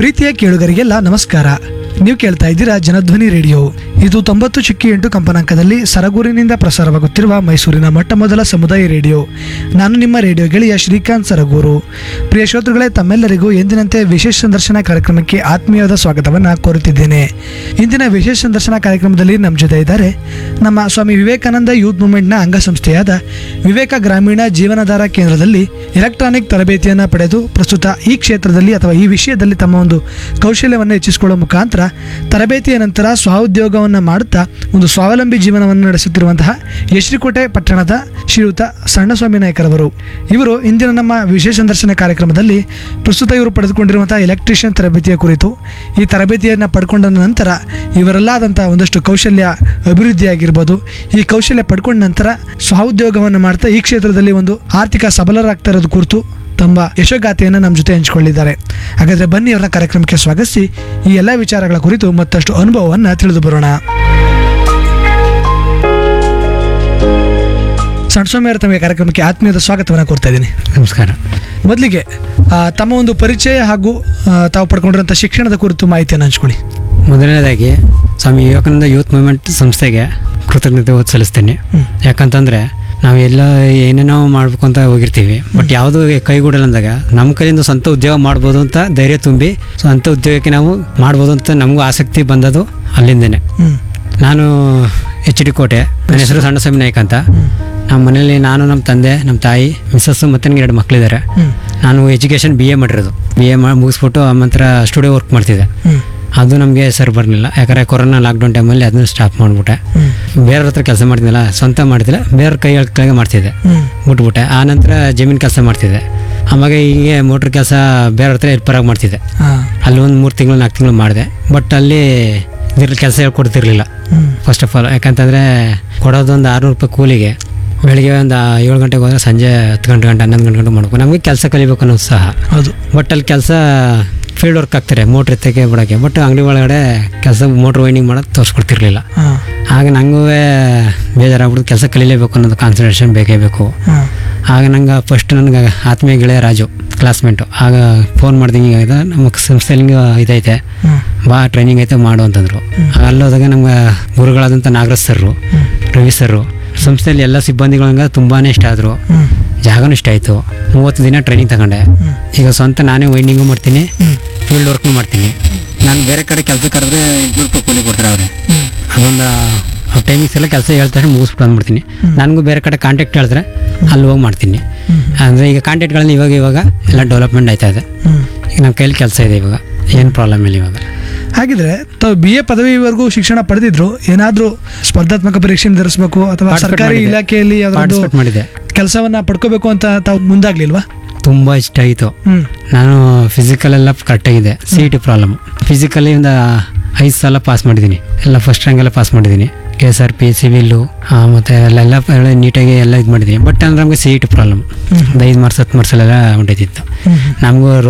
ಪ್ರೀತಿಯ ಕೇಳುಗರಿಗೆಲ್ಲ ನಮಸ್ಕಾರ ನೀವು ಕೇಳ್ತಾ ಇದ್ದೀರಾ ಜನಧ್ವನಿ ರೇಡಿಯೋ ಇದು ತೊಂಬತ್ತು ಚಿಕ್ಕಿ ಎಂಟು ಕಂಪನಾಂಕದಲ್ಲಿ ಸರಗೂರಿನಿಂದ ಪ್ರಸಾರವಾಗುತ್ತಿರುವ ಮೈಸೂರಿನ ಮೊಟ್ಟ ಮೊದಲ ಸಮುದಾಯ ರೇಡಿಯೋ ನಾನು ನಿಮ್ಮ ರೇಡಿಯೋ ಗೆಳೆಯ ಶ್ರೀಕಾಂತ್ ಸರಗೂರು ಪ್ರಿಯ ಶ್ರೋತೃಗಳೇ ತಮ್ಮೆಲ್ಲರಿಗೂ ಎಂದಿನಂತೆ ವಿಶೇಷ ಸಂದರ್ಶನ ಕಾರ್ಯಕ್ರಮಕ್ಕೆ ಆತ್ಮೀಯವಾದ ಸ್ವಾಗತವನ್ನು ಕೋರುತ್ತಿದ್ದೇನೆ ಇಂದಿನ ವಿಶೇಷ ಸಂದರ್ಶನ ಕಾರ್ಯಕ್ರಮದಲ್ಲಿ ನಮ್ಮ ಜೊತೆ ಇದ್ದಾರೆ ನಮ್ಮ ಸ್ವಾಮಿ ವಿವೇಕಾನಂದ ಯೂತ್ ಮೂವ್ಮೆಂಟ್ನ ಅಂಗಸಂಸ್ಥೆಯಾದ ವಿವೇಕ ಗ್ರಾಮೀಣ ಜೀವನಾಧಾರ ಕೇಂದ್ರದಲ್ಲಿ ಎಲೆಕ್ಟ್ರಾನಿಕ್ ತರಬೇತಿಯನ್ನು ಪಡೆದು ಪ್ರಸ್ತುತ ಈ ಕ್ಷೇತ್ರದಲ್ಲಿ ಅಥವಾ ಈ ವಿಷಯದಲ್ಲಿ ತಮ್ಮ ಒಂದು ಕೌಶಲ್ಯವನ್ನು ಹೆಚ್ಚಿಸಿಕೊಳ್ಳುವ ಮುಖಾಂತರ ತರಬೇತಿಯ ನಂತರ ಸ್ವಉದ್ಯೋಗವನ್ನು ಮಾಡುತ್ತಾ ಒಂದು ಸ್ವಾವಲಂಬಿ ಜೀವನವನ್ನು ನಡೆಸುತ್ತಿರುವಂತಹ ಯಶ್ರಿಕೋಟೆ ಪಟ್ಟಣದ ಶ್ರೀಯುತ ಸಣ್ಣಸ್ವಾಮಿ ನಾಯಕರವರು ಇವರು ಇಂದಿನ ನಮ್ಮ ವಿಶೇಷ ಸಂದರ್ಶನ ಕಾರ್ಯಕ್ರಮದಲ್ಲಿ ಪ್ರಸ್ತುತ ಇವರು ಪಡೆದುಕೊಂಡಿರುವಂತಹ ಎಲೆಕ್ಟ್ರಿಷಿಯನ್ ತರಬೇತಿಯ ಕುರಿತು ಈ ತರಬೇತಿಯನ್ನು ಪಡ್ಕೊಂಡ ನಂತರ ಇವರೆಲ್ಲಾದಂಥ ಒಂದಷ್ಟು ಕೌಶಲ್ಯ ಅಭಿವೃದ್ಧಿಯಾಗಿರ್ಬೋದು ಈ ಕೌಶಲ್ಯ ಪಡ್ಕೊಂಡ ನಂತರ ಸ್ವಉದ್ಯೋಗವನ್ನು ಮಾಡ್ತಾ ಈ ಕ್ಷೇತ್ರದಲ್ಲಿ ಒಂದು ಆರ್ಥಿಕ ಸಬಲರಾಗ್ತಾ ಇರೋದು ಕುರಿತು ತಮ್ಮ ಯಶೋಗಾಥೆಯನ್ನು ನಮ್ಮ ಜೊತೆ ಹಂಚಿಕೊಂಡಿದ್ದಾರೆ ಹಾಗಾದ್ರೆ ಬನ್ನಿ ಅವರ ಕಾರ್ಯಕ್ರಮಕ್ಕೆ ಸ್ವಾಗತಿಸಿ ಈ ಎಲ್ಲ ವಿಚಾರಗಳ ಕುರಿತು ಮತ್ತಷ್ಟು ಅನುಭವವನ್ನು ತಿಳಿದು ಬರೋಣ ಸಣ್ಸ್ವಾಮಿ ಅವರ ತಮಗೆ ಕಾರ್ಯಕ್ರಮಕ್ಕೆ ಆತ್ಮೀಯದ ಸ್ವಾಗತವನ್ನು ಕೋರ್ತಾ ಇದ್ದೀನಿ ನಮಸ್ಕಾರ ಮೊದಲಿಗೆ ಆ, ತಮ್ಮ ಒಂದು ಪರಿಚಯ ಹಾಗೂ ಆ, ತಾವು ಪಡ್ಕೊಂಡಿರುವಂಥ ಶಿಕ್ಷಣದ ಕುರಿತು ಮಾಹಿತಿಯನ್ನು ಹಂಚ್ಕೊಳ್ಳಿ ಮೊದಲನೇದಾಗಿ ಸ್ವಾಮಿ ವಿವೇಕಾನಂದ ಯೂತ್ ಮೂವ್ಮೆಂಟ್ ಸಂಸ್ಥೆಗೆ ಕೃತಜ್ಞತೆ ಸಲ್ಲಿಸ್ತೇನೆ ಹ್ಮ್. ಯಾಕಂತಂದರೆ ನಾವು ಎಲ್ಲ ಏನೇನೋ ಮಾಡಬೇಕು ಅಂತ ಹೋಗಿರ್ತೀವಿ ಬಟ್ ಯಾವುದು ಕೈಗೂಡಲ್ಲ ಅಂದಾಗ ನಮ್ಮ ಕೈಯಿಂದ ಸ್ವಂತ ಉದ್ಯೋಗ ಮಾಡ್ಬೋದು ಅಂತ ಧೈರ್ಯ ತುಂಬಿ ಸ್ವಂತ ಉದ್ಯೋಗಕ್ಕೆ ನಾವು ಮಾಡ್ಬೋದು ಅಂತ ನಮಗೂ ಆಸಕ್ತಿ ಬಂದದು ಅಲ್ಲಿಂದನೇ ಹ್ಮ್ ನಾನು ಎಚ್ ಡಿ ಕೋಟೆ ನನ್ನ ಹೆಸರು ಸಣ್ಣ ಸ್ವಾಮಿ ನಾಯ್ಕ ಅಂತ ನಮ್ಮ ಮನೇಲಿ ನಾನು ನಮ್ಮ ತಂದೆ ನಮ್ಮ ತಾಯಿ ಮಿಸ್ಸಸ್ಸು ಮತ್ತು ನನಗೆ ಎರಡು ಮಕ್ಕಳಿದ್ದಾರೆ ಹ್ಮ್ ನಾನು ಎಜುಕೇಷನ್ ಬಿ ಎ ಮಾಡಿರೋದು ಬಿ ಎ ಮಾಡಿ ಮುಗಿಸ್ಬಿಟ್ಟು ಆಮಂತ್ರ ಸ್ಟುಡಿಯೋ ವರ್ಕ್ ಮಾಡ್ತಿದ್ದೆ ಹ್ಮ್ ಅದು ನಮಗೆ ಸರಿ ಬರಲಿಲ್ಲ ಯಾಕಂದರೆ ಕೊರೋನಾ ಲಾಕ್ಡೌನ್ ಟೈಮಲ್ಲಿ ಅದನ್ನು ಸ್ಟಾಪ್ ಮಾಡಿಬಿಟ್ಟೆ ಹ್ಮ್ ಬೇರೆಯವ್ರ ಹತ್ರ ಕೆಲಸ ಮಾಡ್ತಿದ್ದಿಲ್ಲ ಸ್ವಂತ ಮಾಡ್ತಿಲ್ಲ ಬೇರೆಯವ್ರ ಕೈ ಕೆಳಗೆ ಮಾಡ್ತಿದ್ದೆ ಹ್ಮ್ ಬಿಟ್ಬಿಟ್ಟೆ ಆ ನಂತರ ಜಮೀನು ಕೆಲಸ ಮಾಡ್ತಿದ್ದೆ ಆವಾಗ ಹೀಗೆ ಮೋಟ್ರ್ ಕೆಲಸ ಬೇರೆಯವ್ರ ಹತ್ರ ಹೆಲ್ಪರಾಗಿ ಮಾಡ್ತಿದ್ದೆ ಹಾಂ ಅಲ್ಲಿ ಒಂದು ಮೂರು ತಿಂಗಳು ನಾಲ್ಕು ತಿಂಗಳು ಮಾಡಿದೆ ಬಟ್ ಅಲ್ಲಿ ಇದ್ರ ಕೆಲಸ ಹೇಳ್ಕೊಡ್ತಿರ್ಲಿಲ್ಲ ಹ್ಮ್ ಫಸ್ಟ್ ಆಫ್ ಆಲ್ ಯಾಕಂತಂದರೆ ಕೊಡೋದೊಂದು ಆರುನೂರು ರೂಪಾಯಿ ಕೂಲಿಗೆ ಬೆಳಿಗ್ಗೆ ಒಂದು ಏಳು ಗಂಟೆಗೆ ಹೋದರೆ ಸಂಜೆ ಹತ್ತು ಗಂಟೆ ಗಂಟೆ ಹನ್ನೊಂದು ಗಂಟೆ ಗಂಟೆ ಮಾಡ್ಬೇಕು ನಮಗೆ ಕೆಲಸ ಕಲಿಬೇಕು ಅನ್ನೋ ಉತ್ಸಾಹ ಹೌದು ಬಟ್ ಅಲ್ಲಿ ಕೆಲಸ ಫೀಲ್ಡ್ ವರ್ಕ್ ಆಗ್ತಾರೆ ಮೋಟ್ರ್ ಎತ್ತಕ್ಕೆ ಬಿಡೋಕ್ಕೆ ಬಟ್ ಅಂಗಡಿ ಒಳಗಡೆ ಕೆಲಸ ಮೋಟ್ರ್ ವೈಂಡಿಂಗ್ ಮಾಡೋದು ತೋರಿಸ್ಕೊಡ್ತಿರ್ಲಿಲ್ಲ ಹಾಂ ಆಗ ನನಗೂ ಬೇಜಾರಾಗ್ಬಿಟ್ಟು ಕೆಲಸ ಕಲೀಲೇಬೇಕು ಅನ್ನೋದು ಕಾನ್ಸಂಟ್ರೇಷನ್ ಬೇಕೇ ಬೇಕು ಹಾಂ ಆಗ ನಂಗೆ ಫಸ್ಟ್ ನನಗೆ ಆತ್ಮೀಯ ಗೆಳೆಯ ರಾಜು ಕ್ಲಾಸ್ಮೇಟು ಆಗ ಫೋನ್ ಮಾಡ್ದಂಗೆ ಹಿಂಗಾಗಿದೆ ನಮ್ಮ ಸಂಸ್ಥೆಯಲ್ಲಿ ಹಿಂಗೆ ಇದೈತೆ ಹ್ಮ್ ಬಾ ಟ್ರೈನಿಂಗ್ ಐತೆ ಮಾಡು ಅಂತಂದರು ಆಗ ಅಲ್ಲೋದಾಗ ನಮ್ಗೆ ಗುರುಗಳಾದಂಥ ನಾಗರಾಜ್ ಸರ್ರು ಹ್ಮ್ ರವಿ ಸರ್ರು ಸಂಸ್ಥೆಯಲ್ಲಿ ಎಲ್ಲ ಸಿಬ್ಬಂದಿಗಳಂಗೆ ತುಂಬಾ ಇಷ್ಟ ಆದರು ಹ್ಮ್ ಜಾಗನೂ ಇಷ್ಟ ಆಯಿತು ಮೂವತ್ತು ದಿನ ಟ್ರೈನಿಂಗ್ ತಗೊಂಡೆ ಹ್ಮ್ ಈಗ ಸ್ವಂತ ನಾನೇ ವೈಂಡಿಂಗು ಮಾಡ್ತೀನಿ ಹ್ಮ್ ಫೀಲ್ಡ್ ವರ್ಕ್ನು ಮಾಡ್ತೀನಿ ನಾನು ಬೇರೆ ಕಡೆ ಕೆಲಸ ಕರೆದ್ರೆ ಇನ್ನೂರು ರೂಪಾಯಿ ಕೂಲಿ ಕೊಡ್ತಾರೆ ಅವ್ರೆ ಹ್ಮ್ ಅದೊಂದು ಟೈಮಿಂಗ್ಸ್ ಎಲ್ಲ ಕೆಲಸ ಹೇಳ್ತಾರೆ ಮುಗಿಸ್ಬಿಟ್ಟು ಅಂದ್ಬಿಡ್ತೀನಿ ನನಗೂ ಬೇರೆ ಕಡೆ ಕಾಂಟ್ಯಾಕ್ಟ್ ಹೇಳಿದ್ರೆ ಅಲ್ಲಿ ಹೋಗಿ ಮಾಡ್ತೀನಿ ಹ್ಮ್ ಅಂದರೆ ಈಗ ಕಾಂಟ್ಯಾಕ್ಟ್ಗಳನ್ನ ಇವಾಗ ಇವಾಗ ಎಲ್ಲ ಡೆವಲಪ್ಮೆಂಟ್ ಆಯ್ತಾ ಇದೆ ಹ್ಮ್ ಈಗ ನಮ್ಮ ಕೈಲಿ ಕೆಲಸ ಇದೆ ಇವಾಗ ಏನು ಪ್ರಾಬ್ಲಮ್ ಇಲ್ಲ ಇವಾಗ ಹಾಗಿದ್ರೆ ತಾವು ಬಿ ಎ ಪದವಿವರೆಗೂ ಶಿಕ್ಷಣ ಪಡೆದಿದ್ರು ಏನಾದ್ರೂ ಸ್ಪರ್ಧಾತ್ಮಕ ಪರೀಕ್ಷೆ ಎದುರಿಸಬೇಕು ಅಥವಾ Participate ಸರ್ಕಾರಿ ಮಾಡಿದ್ದೆ. ಇಲಾಖೆಯಲ್ಲಿ ಯಾವ್ದಾದ್ರು ಪಾರ್ಟಿಸಿಪೇಟ್ ಮಾಡಿದ್ದೆ ಕೆಲಸವನ್ನ ಪಡ್ಕೋಬೇಕು ಅಂತ ತಾವು ಮುಂದಾಗ್ಲಿಲ್ವಾ ತುಂಬ ಇಷ್ಟ ಆಯಿತು ಹ್ಮ್ ನಾನು ಫಿಸಿಕಲ್ ಎಲ್ಲ ಕರೆಕ್ಟಾಗಿದೆ ಸಿ ಟಿ ಪ್ರಾಬ್ಲಮ್ ಫಿಸಿಕಲಿ ಒಂದು ಐದು ಸಲ ಪಾಸ್ ಮಾಡಿದ್ದೀನಿ ಎಲ್ಲ ಫಸ್ಟ್ ರ್ಯಾಂಕ್ ಎಲ್ಲ ಪಾಸ್ ಮಾಡಿದ್ದೀನಿ K S R P civil ಮತ್ತು ಅಲ್ಲೆಲ್ಲ ಒಳ್ಳೆ ನೀಟಾಗಿ ಎಲ್ಲ ಇದು ಮಾಡಿದ್ದೀನಿ ಬಟ್ ಅಂದ್ರೆ ನಮಗೆ ಸಿ ಟಿ ಪ್ರಾಬ್ಲಮ್ ಒಂದು ಐದು ಮಾರ್ಕ್ಸ್ ಹತ್ತು ಮಾರ್ಕ್ಸಲ್ಲೆಲ್ಲ ಹೊಂಟೈತಿತ್ತು ಹ್ಮ್ ನಮಗೂ